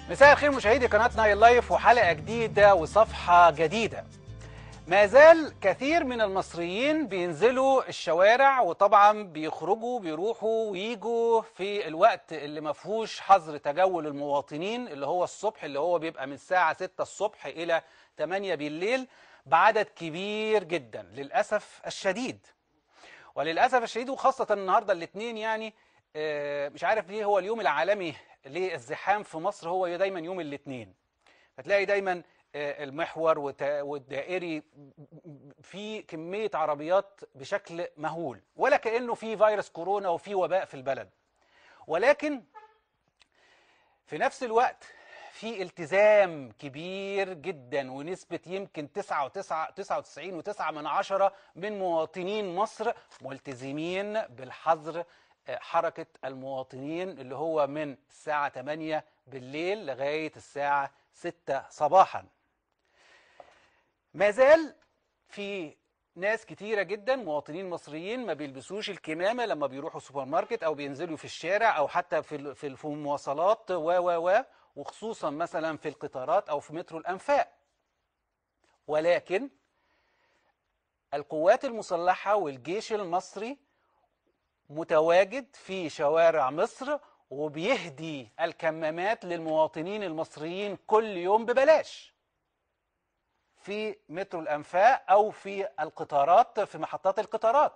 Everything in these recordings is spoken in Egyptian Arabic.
مساء الخير مشاهدي قناة نايل لايف وحلقة جديدة وصفحة جديدة ما زال كثير من المصريين بينزلوا الشوارع وطبعا بيخرجوا بيروحوا ويجوا في الوقت اللي ما فيهوش حظر تجول المواطنين اللي هو الصبح اللي هو بيبقى من الساعة 6 الصبح إلى 8 بالليل بعدد كبير جدا للأسف الشديد وللأسف الشديد وخاصة النهاردة الاثنين يعني آه، مش عارف ليه هو اليوم العالمي للزحام في مصر هو دايما يوم الاثنين فتلاقي دايما آه، المحور وت- والدائري في كمية عربيات بشكل مهول ولا كأنه في فيروس كورونا وفي وباء في البلد ولكن في نفس الوقت في التزام كبير جدا ونسبة يمكن 99 و9 من عشرة من مواطنين مصر ملتزمين بالحظر آه، حركة المواطنين اللي هو من الساعة 8 بالليل لغاية الساعة 6 صباحا ما زال في ناس كتيرة جدا مواطنين مصريين ما بيلبسوش الكمامة لما بيروحوا سوبر ماركت أو بينزلوا في الشارع أو حتى في ال- في ال- في المواصلات و و و وخصوصا مثلا في القطارات أو في مترو الأنفاق ولكن القوات المسلحة والجيش المصري متواجد في شوارع مصر وبيهدي الكمامات للمواطنين المصريين كل يوم ببلاش في مترو الأنفاق أو في القطارات في محطات القطارات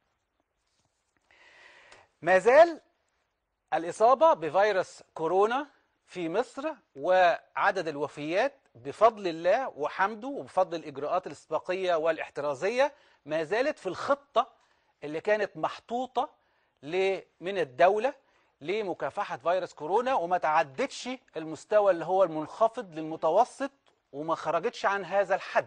ما زال الإصابة بفيروس كورونا في مصر وعدد الوفيات بفضل الله وحمده وبفضل الإجراءات الاستباقية والاحترازية ما زالت في الخطة اللي كانت محطوطة ل- من الدولة لمكافحة فيروس كورونا وما تعدتش المستوى اللي هو المنخفض للمتوسط وما خرجتش عن هذا الحد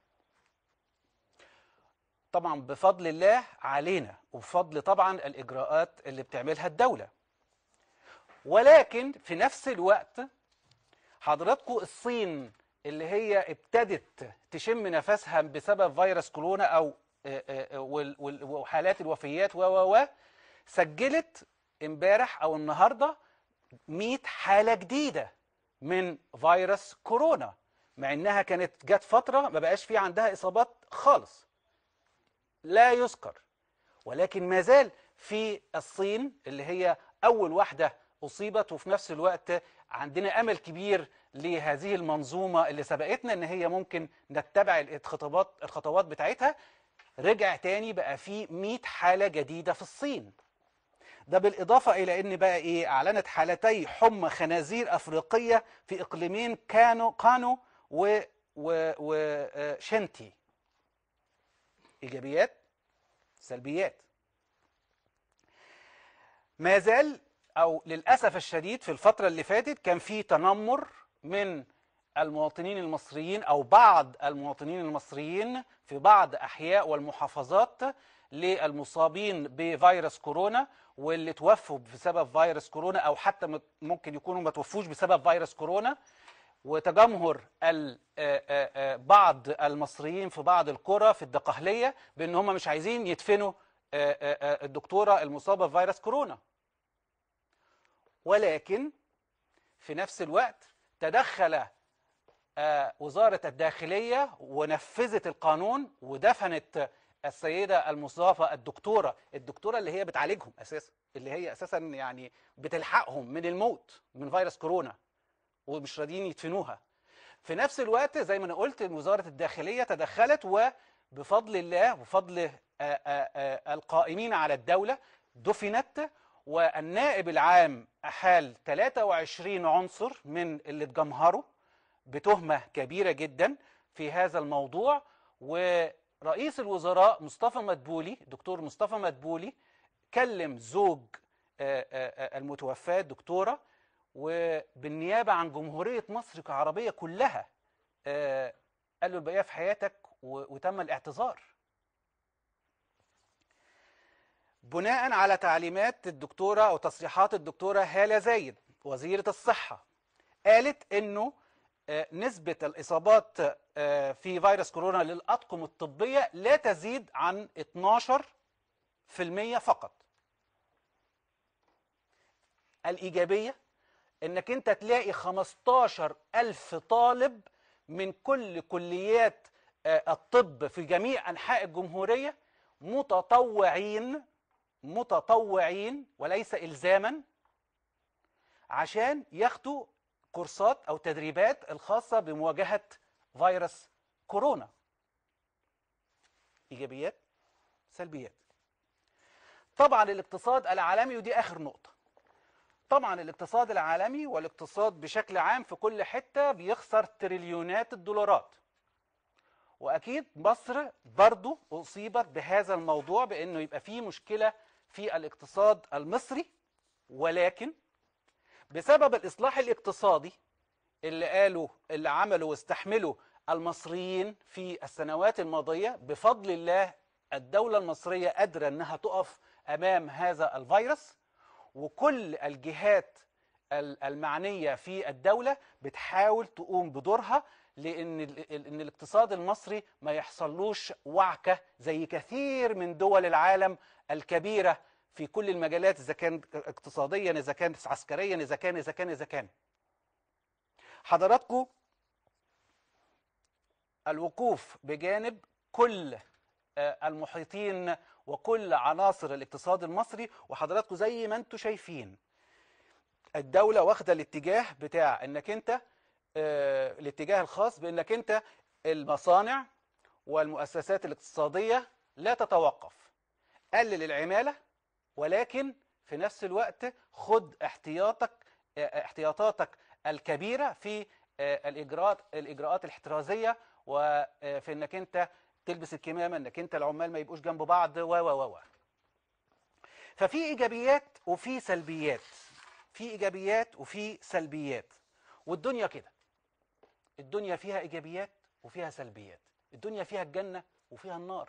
طبعا بفضل الله علينا وبفضل طبعا الإجراءات اللي بتعملها الدولة ولكن في نفس الوقت حضراتكم الصين اللي هي ابتدت تشم نفسها بسبب فيروس كورونا او آه، آه، وال- وال- وحالات الوفيات و و و سجلت امبارح او النهارده 100 حاله جديده من فيروس كورونا مع انها كانت جت فتره ما بقاش في عندها اصابات خالص لا يذكر ولكن ما زال في الصين اللي هي أول واحدة أصيبت وفي نفس الوقت عندنا أمل كبير لهذه المنظومة اللي سبقتنا إن هي ممكن نتبع الخطوات الخطوات بتاعتها رجع تاني بقى في 100 حالة جديدة في الصين ده بالإضافة إلى أن بقى إيه أعلنت حالتي حمى خنازير أفريقية في إقليمين كانو كانو و و وشنتي إيجابيات سلبيات ما زال او للاسف الشديد في الفتره اللي فاتت كان في تنمر من المواطنين المصريين او بعض المواطنين المصريين في بعض احياء والمحافظات للمصابين بفيروس كورونا واللي توفوا بسبب فيروس كورونا او حتى مت- ممكن يكونوا ما توفوش بسبب فيروس كورونا وتجمهر ال- آه، آه، آه، بعض المصريين في بعض القرى في الدقهلية بأن هم مش عايزين يدفنوا آه، آه، آه، الدكتورة المصابة بفيروس كورونا ولكن في نفس الوقت تدخل آه، وزارة الداخلية ونفذت القانون ودفنت السيدة المصابة الدكتورة الدكتورة اللي هي بتعالجهم أساسا اللي هي أساسا يعني بتلحقهم من الموت من فيروس كورونا ومش راضيين يدفنوها في نفس الوقت زي ما انا قلت وزاره الداخليه تدخلت وبفضل الله وبفضل آه، آه، آه، القائمين على الدوله دفنت والنائب العام احال 23 عنصر من اللي اتجمهروا بتهمه كبيره جدا في هذا الموضوع ورئيس الوزراء مصطفى مدبولي دكتور مصطفى مدبولي كلم زوج آه، آه، آه، المتوفاه الدكتوره وبالنيابه عن جمهوريه مصر كعربيه كلها آه، قال له البقيه في حياتك و- وتم الاعتذار بناء على تعليمات الدكتوره او تصريحات الدكتوره هاله زايد وزيره الصحه قالت انه آه، نسبه الاصابات آه، في فيروس كورونا للاطقم الطبيه لا تزيد عن 12% فقط الايجابيه انك انت تلاقي 15 ألف طالب من كل كليات آه، الطب في جميع أنحاء الجمهورية متطوعين متطوعين وليس إلزاما عشان ياخدوا كورسات أو تدريبات الخاصة بمواجهة فيروس كورونا إيجابيات سلبيات طبعا الاقتصاد العالمي ودي آخر نقطة طبعا الاقتصاد العالمي والاقتصاد بشكل عام في كل حتة بيخسر تريليونات الدولارات واكيد مصر برضو اصيبت بهذا الموضوع بانه يبقى فيه مشكله في الاقتصاد المصري ولكن بسبب الاصلاح الاقتصادي اللي قالوا اللي عملوا واستحملوا المصريين في السنوات الماضيه بفضل الله الدوله المصريه قادره انها تقف امام هذا الفيروس وكل الجهات ال- المعنيه في الدوله بتحاول تقوم بدورها لان ال- ال- ان الاقتصاد المصري ما يحصلوش وعكه زي كثير من دول العالم الكبيره في كل المجالات اذا كان اقتصاديا اذا كان عسكريا اذا كان اذا كان اذا كان حضراتكم الوقوف بجانب كل آه، المحيطين وكل عناصر الاقتصاد المصري وحضراتكم زي ما انتم شايفين الدولة واخدة الاتجاه بتاع انك انت آه، الاتجاه الخاص بانك انت المصانع والمؤسسات الاقتصادية لا تتوقف قلل العمالة ولكن في نفس الوقت خد احتياطك آه، احتياطاتك الكبيرة في آه، الاجراءات الاجراءات الاحترازية وفي انك انت تلبس الكمامة انك انت العمال ما يبقوش جنب بعض و و و و. ففي ايجابيات وفي سلبيات في ايجابيات وفي سلبيات والدنيا كده الدنيا فيها ايجابيات وفيها سلبيات الدنيا فيها الجنه وفيها النار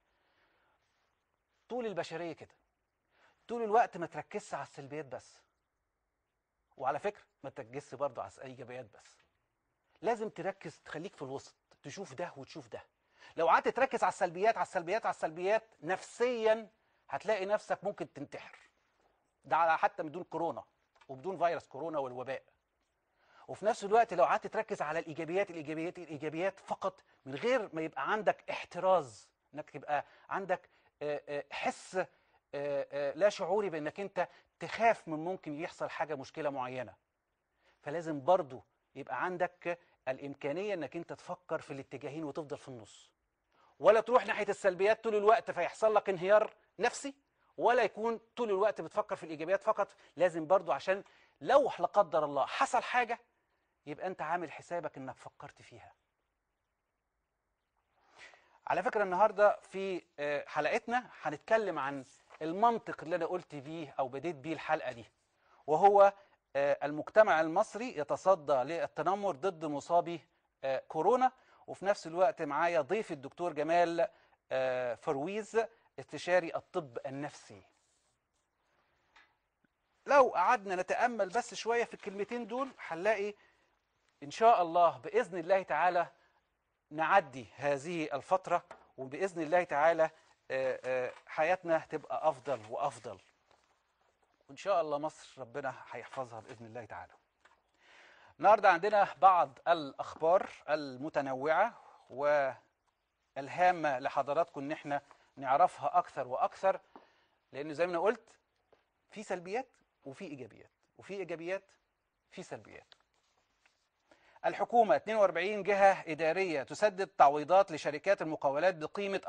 طول البشريه كده طول الوقت ما تركزش على السلبيات بس وعلى فكره ما تركزش برضه على الايجابيات بس لازم تركز تخليك في الوسط تشوف ده وتشوف ده لو قعدت تركز على السلبيات على السلبيات على السلبيات نفسيا هتلاقي نفسك ممكن تنتحر ده على حتى بدون كورونا وبدون فيروس كورونا والوباء وفي نفس الوقت لو قعدت تركز على الايجابيات الايجابيات الايجابيات فقط من غير ما يبقى عندك احتراز انك تبقى عندك آه، آه، حس آه، آه، لا شعوري بانك انت تخاف من ممكن يحصل حاجه مشكله معينه فلازم برضو يبقى عندك الامكانيه انك انت تفكر في الاتجاهين وتفضل في النص ولا تروح ناحيه السلبيات طول الوقت فيحصل لك انهيار نفسي ولا يكون طول الوقت بتفكر في الايجابيات فقط لازم برضو عشان لو لا قدر الله حصل حاجه يبقى انت عامل حسابك انك فكرت فيها على فكره النهارده في آه، حلقتنا هنتكلم عن المنطق اللي انا قلت بيه او بديت بيه الحلقه دي وهو آه، المجتمع المصري يتصدى للتنمر ضد مصابي آه، كورونا وفي نفس الوقت معايا ضيف الدكتور جمال آه، فرويز استشاري الطب النفسي لو قعدنا نتامل بس شويه في الكلمتين دول هنلاقي ان شاء الله باذن الله تعالى نعدي هذه الفتره وباذن الله تعالى آه، آه، حياتنا تبقى افضل وافضل وان شاء الله مصر ربنا هيحفظها باذن الله تعالى النهارده عندنا بعض الاخبار المتنوعه والهامه لحضراتكم ان احنا نعرفها اكثر واكثر لان زي ما انا قلت في سلبيات وفي ايجابيات وفي ايجابيات في سلبيات الحكومة 42 جهة إدارية تسدد تعويضات لشركات المقاولات بقيمة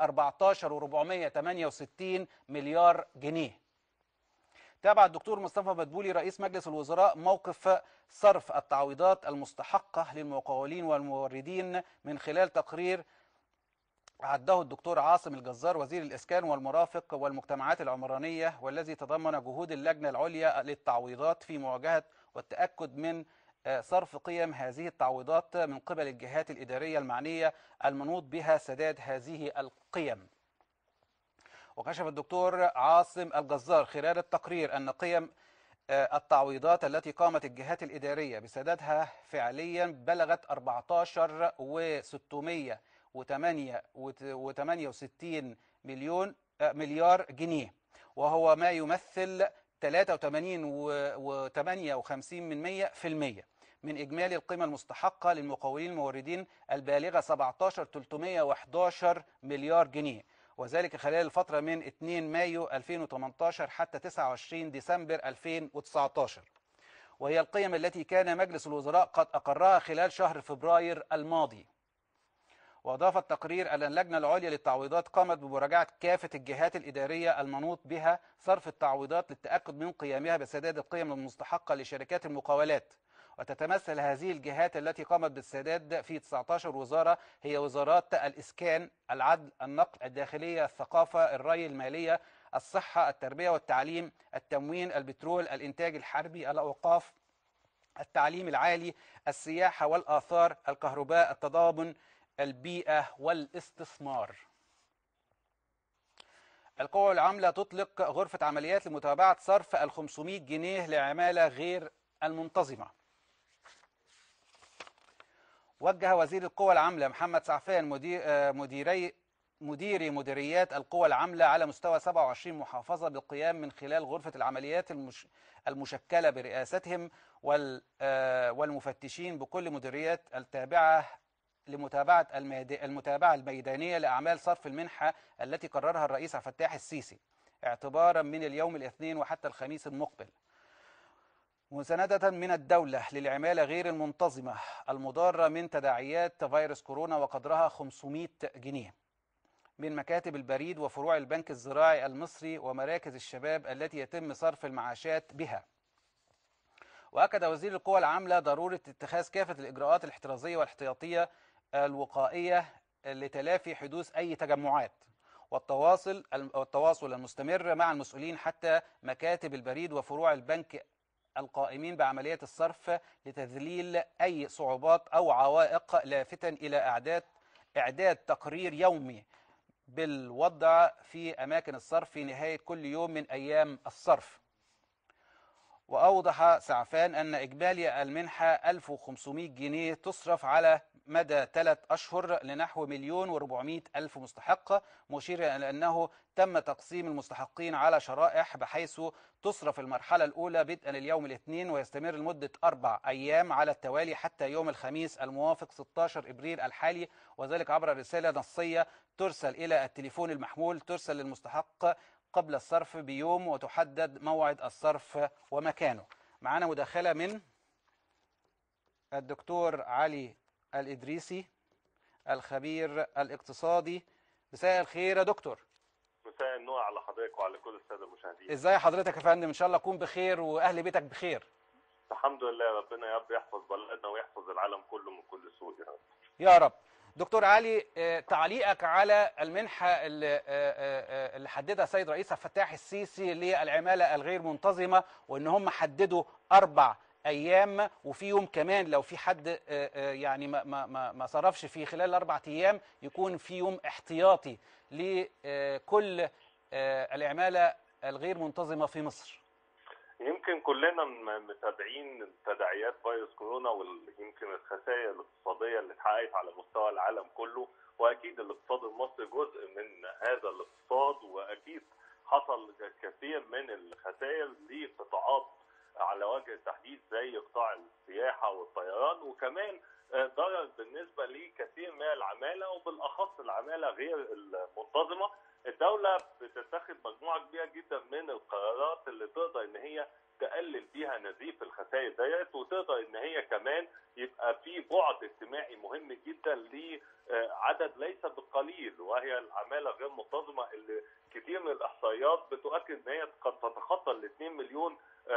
14.468 مليار جنيه تابع الدكتور مصطفى مدبولي رئيس مجلس الوزراء موقف صرف التعويضات المستحقة للمقاولين والموردين من خلال تقرير عده الدكتور عاصم الجزار وزير الإسكان والمرافق والمجتمعات العمرانية والذي تضمن جهود اللجنة العليا للتعويضات في مواجهة والتأكد من آه، صرف قيم هذه التعويضات من قبل الجهات الإدارية المعنية المنوط بها سداد هذه القيم وكشف الدكتور عاصم الجزار خلال التقرير أن قيم آه، التعويضات التي قامت الجهات الإدارية بسدادها فعليا بلغت 14 و 668 مليون آه، مليار جنيه وهو ما يمثل 83 و 58 من 100 في المية من إجمالي القيمة المستحقة للمقاولين الموردين البالغة 17 311 مليار جنيه وذلك خلال الفترة من 2 مايو 2018 حتى 29 ديسمبر 2019 وهي القيم التي كان مجلس الوزراء قد أقرها خلال شهر فبراير الماضي وأضاف التقرير أن اللجنة العليا للتعويضات قامت بمراجعة كافة الجهات الإدارية المنوط بها صرف التعويضات للتأكد من قيامها بسداد القيم المستحقة لشركات المقاولات وتتمثل هذه الجهات التي قامت بالسداد في 19 وزارة هي وزارات الإسكان العدل النقل الداخلية الثقافة الري المالية الصحة التربية والتعليم التموين البترول الإنتاج الحربي الأوقاف التعليم العالي السياحة والآثار الكهرباء التضامن البيئة والاستثمار القوى العاملة تطلق غرفة عمليات لمتابعة صرف ال 500 جنيه لعمالة غير المنتظمة وجه وزير القوى العاملة محمد سعفان مدير مديري مديري مديريات القوى العاملة على مستوى 27 محافظة بالقيام من خلال غرفة العمليات المش المشكلة برئاستهم والمفتشين بكل مديريات التابعة لمتابعة المتابعة الميدانية لأعمال صرف المنحة التي قررها الرئيس عبد الفتاح السيسي اعتبارا من اليوم الاثنين وحتى الخميس المقبل مساندة من الدولة للعمالة غير المنتظمة المضارة من تداعيات فيروس كورونا وقدرها 500 جنيه من مكاتب البريد وفروع البنك الزراعي المصري ومراكز الشباب التي يتم صرف المعاشات بها وأكد وزير القوى العاملة ضرورة اتخاذ كافة الإجراءات الاحترازية والاحتياطية الوقائية لتلافي حدوث أي تجمعات والتواصل التواصل المستمر مع المسؤولين حتى مكاتب البريد وفروع البنك القائمين بعملية الصرف لتذليل أي صعوبات أو عوائق لافتا إلى إعداد إعداد تقرير يومي بالوضع في أماكن الصرف في نهاية كل يوم من أيام الصرف وأوضح سعفان أن إجمالي المنحة 1500 جنيه تصرف على مدى ثلاث أشهر لنحو مليون وربعمائة ألف مستحق مشيرا إلى أنه تم تقسيم المستحقين على شرائح بحيث تصرف المرحلة الأولى بدءا اليوم الاثنين ويستمر لمدة أربع أيام على التوالي حتى يوم الخميس الموافق 16 إبريل الحالي وذلك عبر رسالة نصية ترسل إلى التليفون المحمول ترسل للمستحق قبل الصرف بيوم وتحدد موعد الصرف ومكانه معنا مداخلة من الدكتور علي الإدريسي الخبير الاقتصادي مساء الخير يا دكتور مساء النور على حضرتك وعلى كل الساده المشاهدين ازاي حضرتك يا فندم ان شاء الله اكون بخير واهل بيتك بخير الحمد لله ربنا يا رب يحفظ بلدنا ويحفظ العالم كله من كل سوء يا رب يا رب دكتور علي تعليقك على المنحة اللي, اللي حددها السيد رئيس عبد الفتاح السيسي للعمالة الغير منتظمة وان هم حددوا اربع ايام وفي يوم كمان لو في حد يعني ما ما ما صرفش في خلال الاربع ايام يكون في يوم احتياطي لكل العماله الغير منتظمه في مصر. يمكن كلنا متابعين تداعيات فيروس كورونا ويمكن الخسائر الاقتصاديه اللي اتحققت على مستوى العالم كله واكيد الاقتصاد المصري جزء من هذا الاقتصاد واكيد حصل كثير من الخسائر لقطاعات على وجه التحديد زي قطاع السياحه والطيران وكمان ضرر بالنسبه لكثير من العماله وبالاخص العماله غير المنتظمه الدوله بتتخذ مجموعه كبيره جدا من القرارات اللي تقدر ان هي تقلل بيها نزيف الخسائر ديت وتقدر ان هي كمان يبقى في بعد اجتماعي مهم جدا لعدد ليس بالقليل وهي العماله غير منتظمه اللي كتير من الاحصائيات بتؤكد ان هي قد تتخطى ال 2 مليون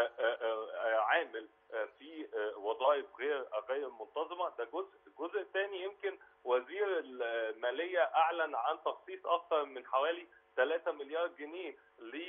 عامل في وظائف غير غير منتظمه ده جزء الجزء الثاني يمكن وزير الماليه اعلن عن تخصيص اكثر من حوالي 3 مليار جنيه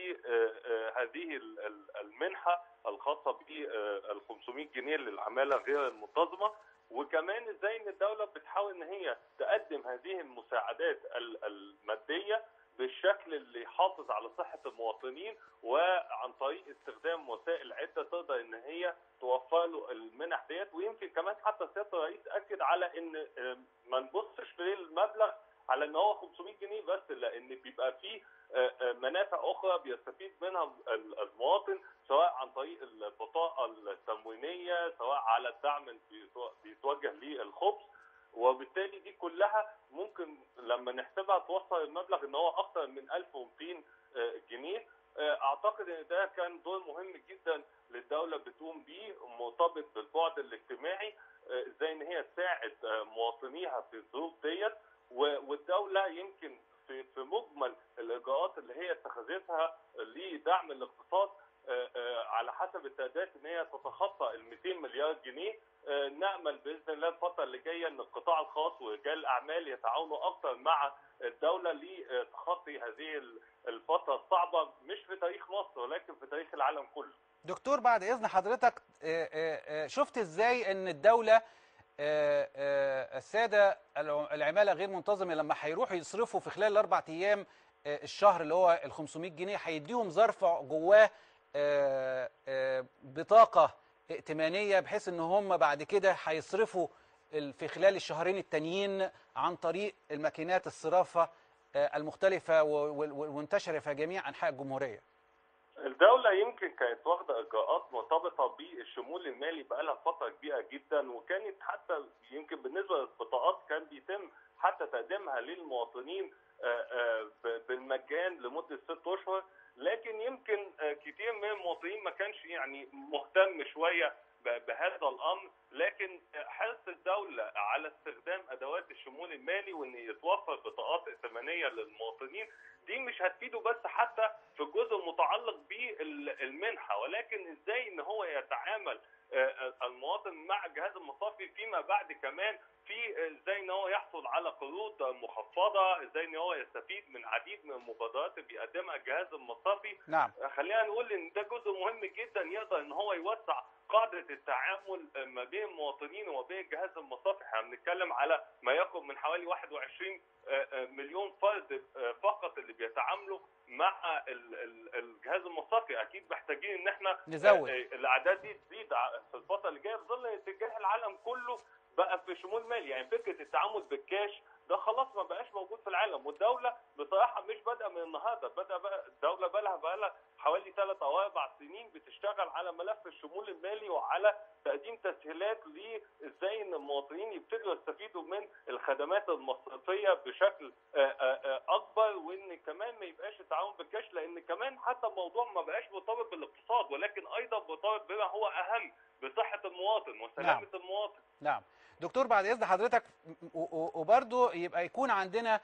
لهذه المنحه الخاصه بال 500 جنيه للعماله غير المنتظمه وكمان ازاي ان الدوله بتحاول ان هي تقدم هذه المساعدات الماديه بالشكل اللي يحافظ على صحه المواطنين وعن طريق استخدام وسائل عده تقدر ان هي توفر له المنح ديت ويمكن كمان حتى سياده الرئيس اكد على ان ما نبصش في المبلغ على ان هو 500 جنيه بس لان بيبقى فيه منافع اخرى بيستفيد منها المواطن سواء عن طريق البطاقه التموينيه سواء على الدعم اللي بيتوجه للخبز وبالتالي دي كلها ممكن لما نحسبها توصل المبلغ ان هو اكثر من 1200 جنيه اعتقد ان ده كان دور مهم جدا للدوله بتقوم بيه مرتبط بالبعد الاجتماعي ازاي ان هي تساعد مواطنيها في الظروف ديت والدوله يمكن في في مجمل الاجراءات اللي هي اتخذتها لدعم الاقتصاد على حسب التعداد ان هي تتخطى ال 200 مليار جنيه نامل باذن الله الفتره اللي جايه ان القطاع الخاص ورجال الاعمال يتعاونوا اكثر مع الدوله لتخطي هذه الفتره الصعبه مش في تاريخ مصر ولكن في تاريخ العالم كله. دكتور بعد اذن حضرتك شفت ازاي ان الدوله الساده العماله غير منتظمه لما هيروحوا يصرفوا في خلال الاربع ايام الشهر اللي هو ال 500 جنيه هيديهم ظرف جواه بطاقه ائتمانيه بحيث ان هم بعد كده هيصرفوا في خلال الشهرين التانيين عن طريق الماكينات الصرافه المختلفه والمنتشره في جميع انحاء الجمهوريه. الدولة يمكن كانت واخدة إجراءات مرتبطة بالشمول المالي بقالها فترة كبيرة جدا وكانت حتى يمكن بالنسبة للبطاقات كان بيتم حتى تقديمها للمواطنين بالمجان لمدة ست أشهر لكن يمكن كتير من المواطنين ما كانش يعني مهتم شوية بهذا الامر لكن حرص الدوله على استخدام ادوات الشمول المالي وان يتوفر بطاقات ائتمانيه للمواطنين دي مش هتفيده بس حتى في الجزء المتعلق بالمنحه ولكن ازاي ان هو يتعامل المواطن مع الجهاز المصرفي فيما بعد كمان في ازاي ان هو يحصل على قروض مخفضه ازاي ان هو يستفيد من عديد من المبادرات اللي بيقدمها الجهاز المصرفي نعم خلينا نقول ان ده جزء مهم جدا يقدر ان هو يوسع قاعده التعامل ما بين المواطنين وما بين الجهاز المصرفي احنا بنتكلم على ما يقرب من حوالي 21 مليون فرد فقط اللي بيتعاملوا مع الجهاز المصرفي اكيد محتاجين ان احنا نزود الاعداد دي تزيد في الفتره اللي جايه في ظل اتجاه العالم كله بقى في شمول مالي يعني فكره التعامل بالكاش ده خلاص ما بقاش موجود في العالم والدوله بصراحه مش بادئه من النهارده بدا بقى الدوله بقى لها بقى لها حوالي ثلاث او اربع سنين بتشتغل على ملف الشمول المالي وعلى تقديم تسهيلات لازاي ان المواطنين يبتدوا يستفيدوا من الخدمات المصرفيه بشكل اكبر وان كمان ما يبقاش التعاون بالكاش لان كمان حتى الموضوع ما بقاش مرتبط بالاقتصاد ولكن ايضا مرتبط بما هو اهم بصحه المواطن وسلامه نعم. المواطن نعم دكتور بعد اذن حضرتك وبرضه يبقى يكون عندنا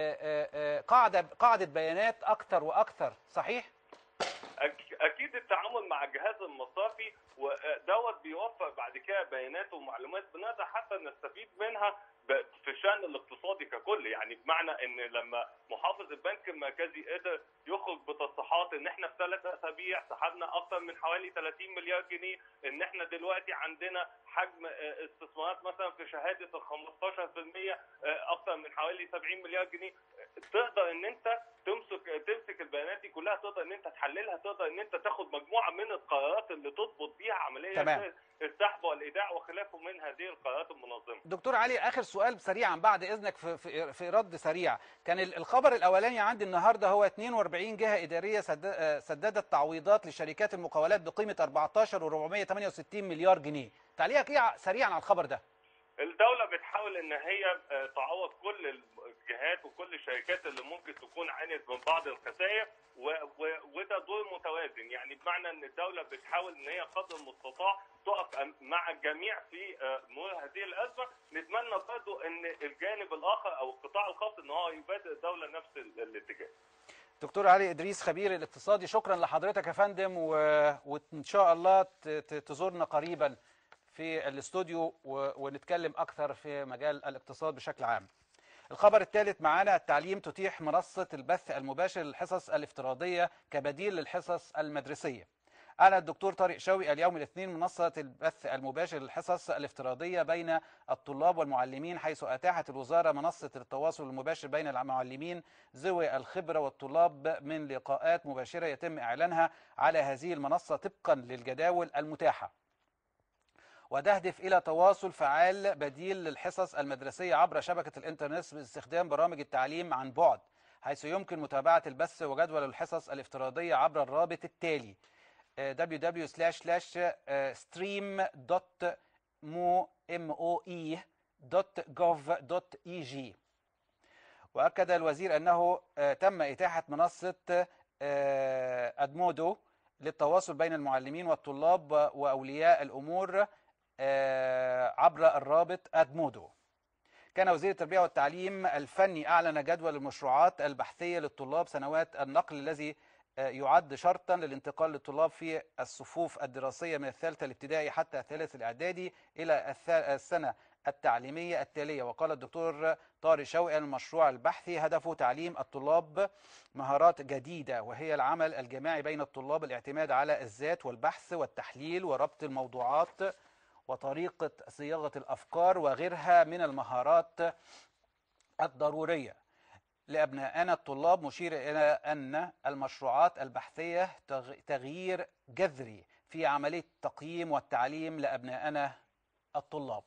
قاعده قاعده بيانات اكثر واكثر صحيح اكيد التعامل مع الجهاز المصرفي ودوت بيوفر بعد كده بيانات ومعلومات بنقدر حتى نستفيد منها في الشان الاقتصادي ككل يعني بمعنى ان لما محافظ البنك المركزي قدر يخرج بتصريحات ان احنا في ثلاث اسابيع سحبنا اكثر من حوالي 30 مليار جنيه ان احنا دلوقتي عندنا حجم استثمارات مثلا في شهاده ال 15% اكثر من حوالي 70 مليار جنيه تقدر ان انت تمسك تمسك البيانات دي كلها تقدر ان انت تحللها تقدر ان انت تاخد مجموعه من القرارات اللي تضبط بيها عمليه تمام. السحب والايداع وخلافه من هذه القرارات المنظمه. دكتور علي اخر سؤال سريعا بعد اذنك في في, في رد سريع كان الخبر الاولاني عندي النهارده هو 42 جهه اداريه سددت تعويضات لشركات المقاولات بقيمه 14 و468 مليار جنيه تعليقك ايه سريعا على الخبر ده الدوله بتحاول ان هي تعوض كل الجهات وكل الشركات اللي ممكن تكون عانت من بعض الخسائر وده دور متوازن يعني بمعنى ان الدوله بتحاول ان هي قدر المستطاع تقف مع الجميع في مرور هذه الازمه نتمنى برضه ان الجانب الاخر او القطاع الخاص ان هو يبادر الدوله نفس الاتجاه دكتور علي ادريس خبير الاقتصادي شكرا لحضرتك يا فندم و... وان شاء الله ت... تزورنا قريبا في الاستوديو و... ونتكلم اكثر في مجال الاقتصاد بشكل عام الخبر الثالث معانا التعليم تتيح منصة البث المباشر للحصص الافتراضية كبديل للحصص المدرسية أعلن الدكتور طارق شوقي اليوم الاثنين منصة البث المباشر للحصص الافتراضية بين الطلاب والمعلمين حيث أتاحت الوزارة منصة التواصل المباشر بين المعلمين ذوي الخبرة والطلاب من لقاءات مباشرة يتم إعلانها على هذه المنصة طبقا للجداول المتاحة وتهدف إلى تواصل فعال بديل للحصص المدرسية عبر شبكة الإنترنت باستخدام برامج التعليم عن بعد حيث يمكن متابعة البث وجدول الحصص الافتراضية عبر الرابط التالي www.stream.moe.gov.eg وأكد الوزير أنه آه، تم إتاحة منصة آه، أدمودو للتواصل بين المعلمين والطلاب وأولياء الأمور آه، عبر الرابط أدمودو كان وزير التربية والتعليم الفني أعلن جدول المشروعات البحثية للطلاب سنوات النقل الذي آه، يعد شرطا للانتقال للطلاب في الصفوف الدراسية من الثالثة الابتدائي حتى الثالث الإعدادي إلى الث- السنة التعليمية التالية وقال الدكتور طارق شوقي أن المشروع البحثي هدفه تعليم الطلاب مهارات جديدة وهي العمل الجماعي بين الطلاب الاعتماد على الذات والبحث والتحليل وربط الموضوعات وطريقة صياغة الأفكار وغيرها من المهارات الضرورية لأبنائنا الطلاب مشير إلى أن المشروعات البحثية تغ- تغيير جذري في عملية التقييم والتعليم لأبنائنا الطلاب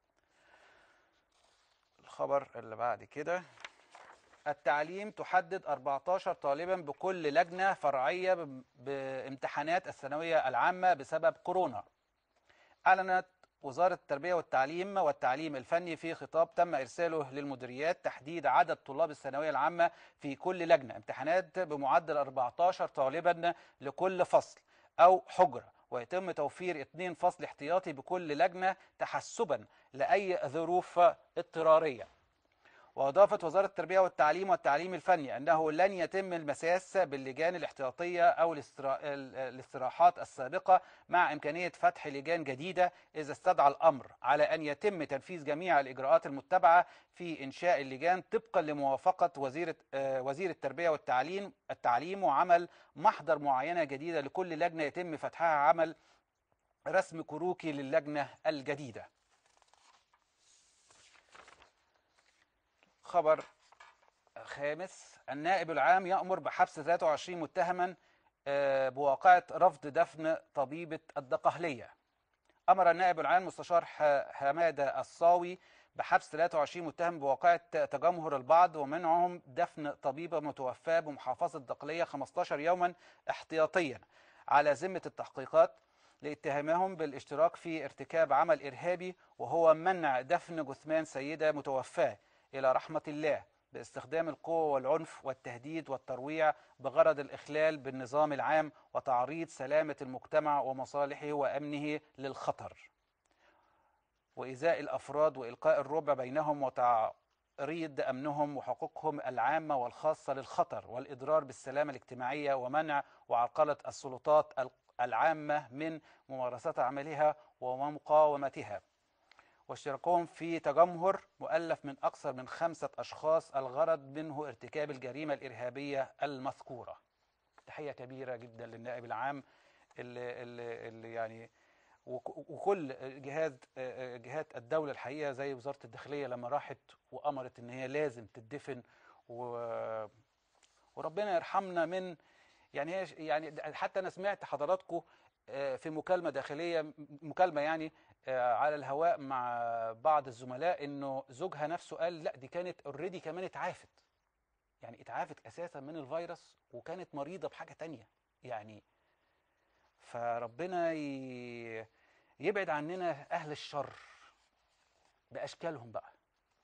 الخبر اللي بعد كده التعليم تحدد 14 طالبا بكل لجنة فرعية ب- بامتحانات الثانوية العامة بسبب كورونا أعلنت وزارة التربية والتعليم والتعليم الفني في خطاب تم إرساله للمديريات تحديد عدد طلاب الثانوية العامة في كل لجنة امتحانات بمعدل 14 طالبا لكل فصل أو حجرة ويتم توفير اثنين فصل احتياطي بكل لجنة تحسبا لأي ظروف اضطرارية وأضافت وزارة التربية والتعليم والتعليم الفني أنه لن يتم المساس باللجان الاحتياطية أو الاسترا- ال- الاستراحات السابقة مع إمكانية فتح لجان جديدة إذا استدعى الأمر على أن يتم تنفيذ جميع الإجراءات المتبعة في إنشاء اللجان طبقا لموافقة وزير آه، وزير التربية والتعليم التعليم وعمل محضر معينة جديدة لكل لجنة يتم فتحها عمل رسم كروكي للجنة الجديدة خبر خامس النائب العام يأمر بحبس 23 متهما آه، بواقعة رفض دفن طبيبة الدقهلية أمر النائب العام مستشار ح- حمادة الصاوي بحبس 23 متهم بواقعة تجمهر البعض ومنعهم دفن طبيبة متوفاة بمحافظة الدقهلية 15 يوما احتياطيا على ذمة التحقيقات لاتهامهم بالاشتراك في ارتكاب عمل إرهابي وهو منع دفن جثمان سيدة متوفاة إلى رحمة الله باستخدام القوة والعنف والتهديد والترويع بغرض الإخلال بالنظام العام وتعريض سلامة المجتمع ومصالحه وأمنه للخطر وإزاء الأفراد وإلقاء الربع بينهم وتعريض أمنهم وحقوقهم العامة والخاصة للخطر والإضرار بالسلامة الاجتماعية ومنع وعرقلة السلطات العامة من ممارسة عملها ومقاومتها واشتراكهم في تجمهر مؤلف من أكثر من خمسة أشخاص الغرض منه ارتكاب الجريمة الإرهابية المذكورة تحية كبيرة جدا للنائب العام اللي, اللي, اللي يعني وك- وكل جهاز جهات الدولة الحقيقة زي وزارة الداخلية لما راحت وأمرت إن هي لازم تدفن و... وربنا يرحمنا من يعني هي يعني حتى أنا سمعت حضراتكم آه، في مكالمة داخلية م- مكالمة يعني آه، على الهواء مع بعض الزملاء إنه زوجها نفسه قال لا دي كانت اوريدي كمان اتعافت يعني اتعافت أساسا من الفيروس وكانت مريضة بحاجة تانية يعني فربنا ي... يبعد عننا أهل الشر بأشكالهم بقى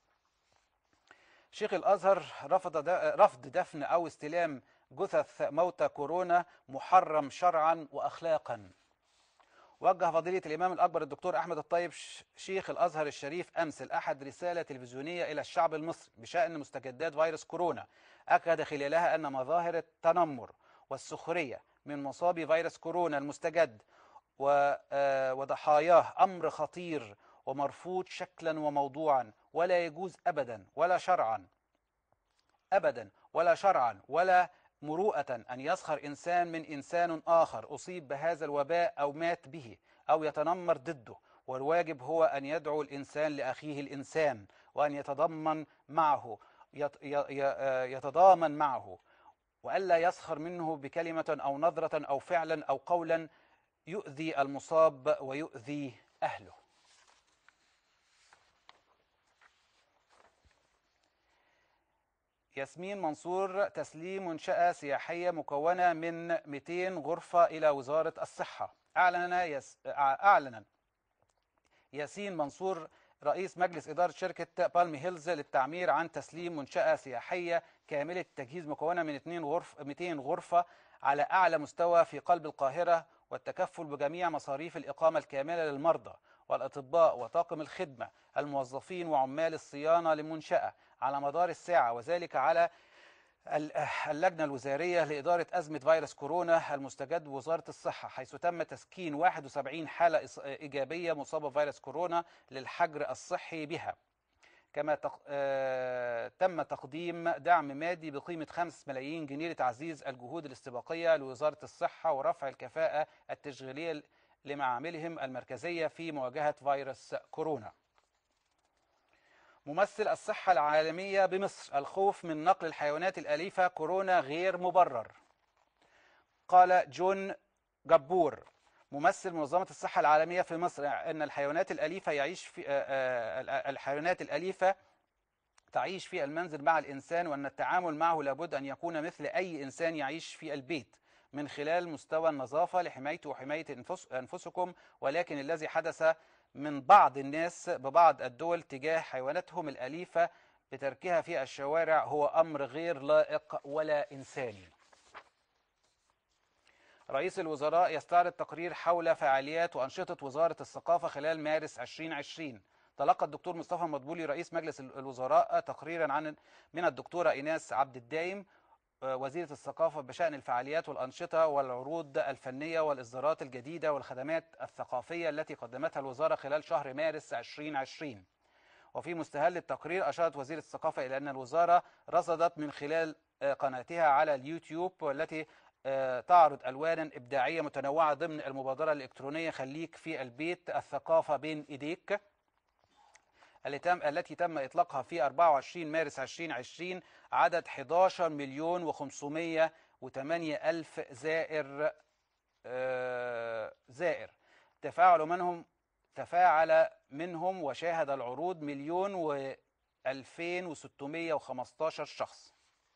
شيخ الأزهر رفض د... رفض دفن أو استلام جثث موتى كورونا محرم شرعا وأخلاقا وجه فضيلة الإمام الأكبر الدكتور أحمد الطيب ش- شيخ الأزهر الشريف أمس الأحد رسالة تلفزيونية إلى الشعب المصري بشأن مستجدات فيروس كورونا أكد خلالها أن مظاهر التنمر والسخرية من مصابي فيروس كورونا المستجد و- آه، وضحاياه أمر خطير ومرفوض شكلا وموضوعا ولا يجوز أبدا ولا شرعا أبدا ولا شرعا ولا مروءة أن يسخر إنسان من إنسان آخر أصيب بهذا الوباء أو مات به أو يتنمر ضده والواجب هو أن يدعو الإنسان لأخيه الإنسان وأن يتضمن معه يت- ي- ي- يتضامن معه وألا يسخر منه بكلمة أو نظرة أو فعلا أو قولا يؤذي المصاب ويؤذي أهله ياسمين منصور تسليم منشأة سياحية مكونة من 200 غرفة إلى وزارة الصحة أعلن يس... أعلن ياسين منصور رئيس مجلس إدارة شركة بالمي هيلز للتعمير عن تسليم منشأة سياحية كاملة التجهيز مكونة من 2 غرف 200 غرفة على أعلى مستوى في قلب القاهرة والتكفل بجميع مصاريف الإقامة الكاملة للمرضى والأطباء وطاقم الخدمة الموظفين وعمال الصيانة للمنشأة على مدار الساعة وذلك على ال- اللجنة الوزارية لإدارة أزمة فيروس كورونا المستجد بوزارة الصحة حيث تم تسكين 71 حالة إص- إيجابية مصابة بفيروس كورونا للحجر الصحي بها كما تق... آه... تم تقديم دعم مادي بقيمة 5 ملايين جنيه لتعزيز الجهود الاستباقية لوزارة الصحة ورفع الكفاءة التشغيلية ل- لمعاملهم المركزية في مواجهة فيروس كورونا ممثل الصحة العالمية بمصر الخوف من نقل الحيوانات الأليفة كورونا غير مبرر قال جون جبور ممثل منظمة الصحة العالمية في مصر أن الحيوانات الأليفة يعيش في آه، آه، الحيوانات الأليفة تعيش في المنزل مع الإنسان وأن التعامل معه لابد أن يكون مثل أي إنسان يعيش في البيت من خلال مستوى النظافة لحمايته وحماية أنفس أنفسكم ولكن الذي حدث من بعض الناس ببعض الدول تجاه حيواناتهم الأليفة بتركها في الشوارع هو أمر غير لائق ولا إنساني رئيس الوزراء يستعرض تقرير حول فعاليات وأنشطة وزارة الثقافة خلال مارس 2020 تلقى الدكتور مصطفى مدبولي رئيس مجلس الوزراء تقريرا عن من الدكتورة إيناس عبد الدايم آه، وزيرة الثقافة بشأن الفعاليات والأنشطة والعروض الفنية والإصدارات الجديدة والخدمات الثقافية التي قدمتها الوزارة خلال شهر مارس 2020 وفي مستهل التقرير أشارت وزيرة الثقافة إلى أن الوزارة رصدت من خلال آه، قناتها على اليوتيوب والتي آه، تعرض ألوانا إبداعية متنوعة ضمن المبادرة الإلكترونية خليك في البيت الثقافة بين إيديك اللي تم التي تم إطلاقها في 24 مارس 2020 عدد 11 مليون و508 ألف زائر آه، زائر تفاعل منهم تفاعل منهم وشاهد العروض مليون و 2615 شخص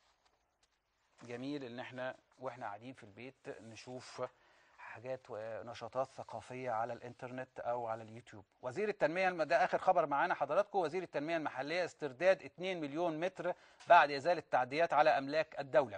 جميل ان احنا واحنا قاعدين في البيت نشوف حاجات ونشاطات ثقافية على الانترنت او على اليوتيوب وزير التنمية الم- ده اخر خبر معانا حضراتكم وزير التنمية المحلية استرداد 2 مليون متر بعد ازالة التعديات على املاك الدولة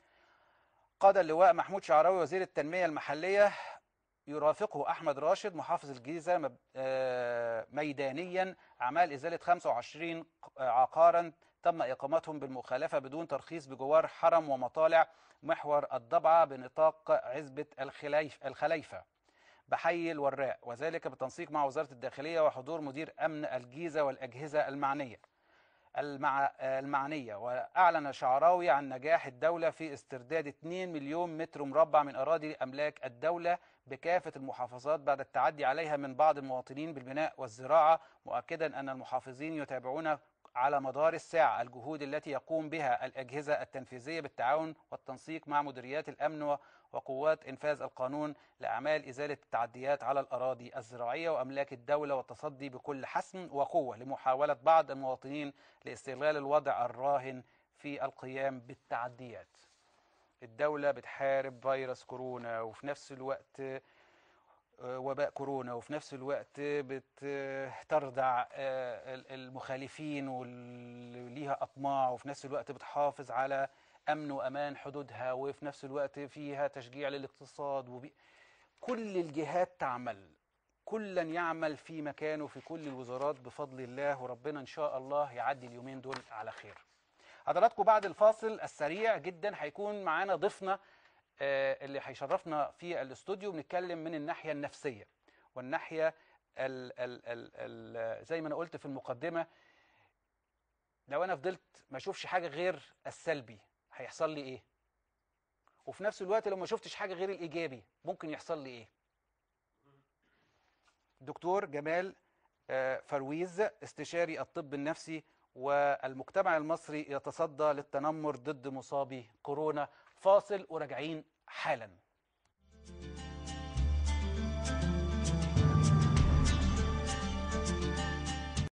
قاد اللواء محمود شعراوي وزير التنمية المحلية يرافقه أحمد راشد محافظ الجيزة مب- آه، ميدانيا أعمال إزالة 25 ق- عقارا تم إقامتهم بالمخالفة بدون ترخيص بجوار حرم ومطالع محور الضبعة بنطاق عزبة الخليف الخليفة بحي الوراق وذلك بالتنسيق مع وزارة الداخلية وحضور مدير أمن الجيزة والأجهزة المعنية المع... المعنية وأعلن شعراوي عن نجاح الدولة في استرداد 2 مليون متر مربع من أراضي أملاك الدولة بكافة المحافظات بعد التعدي عليها من بعض المواطنين بالبناء والزراعة مؤكدا أن المحافظين يتابعون على مدار الساعة الجهود التي يقوم بها الأجهزة التنفيذية بالتعاون والتنسيق مع مديريات الأمن و- وقوات إنفاذ القانون لأعمال إزالة التعديات على الأراضي الزراعية وأملاك الدولة والتصدي بكل حسم وقوة لمحاولة بعض المواطنين لاستغلال الوضع الراهن في القيام بالتعديات الدولة بتحارب فيروس كورونا وفي نفس الوقت آه، وباء كورونا وفي نفس الوقت بتردع آه، ال- المخالفين واللي ليها أطماع وفي نفس الوقت بتحافظ على أمن وأمان حدودها وفي نفس الوقت فيها تشجيع للاقتصاد وبي... كل الجهات تعمل كلا يعمل في مكانه في كل الوزارات بفضل الله وربنا إن شاء الله يعدي اليومين دول على خير حضراتكم بعد الفاصل السريع جدا هيكون معانا ضيفنا آه، اللي هيشرفنا في الاستوديو بنتكلم من الناحيه النفسيه والناحيه ال ال ال ال زي ما انا قلت في المقدمه لو انا فضلت ما اشوفش حاجه غير السلبي هيحصل لي ايه وفي نفس الوقت لو ما شفتش حاجه غير الايجابي ممكن يحصل لي ايه دكتور جمال آه، فرويز استشاري الطب النفسي والمجتمع المصري يتصدى للتنمر ضد مصابي كورونا فاصل وراجعين حالا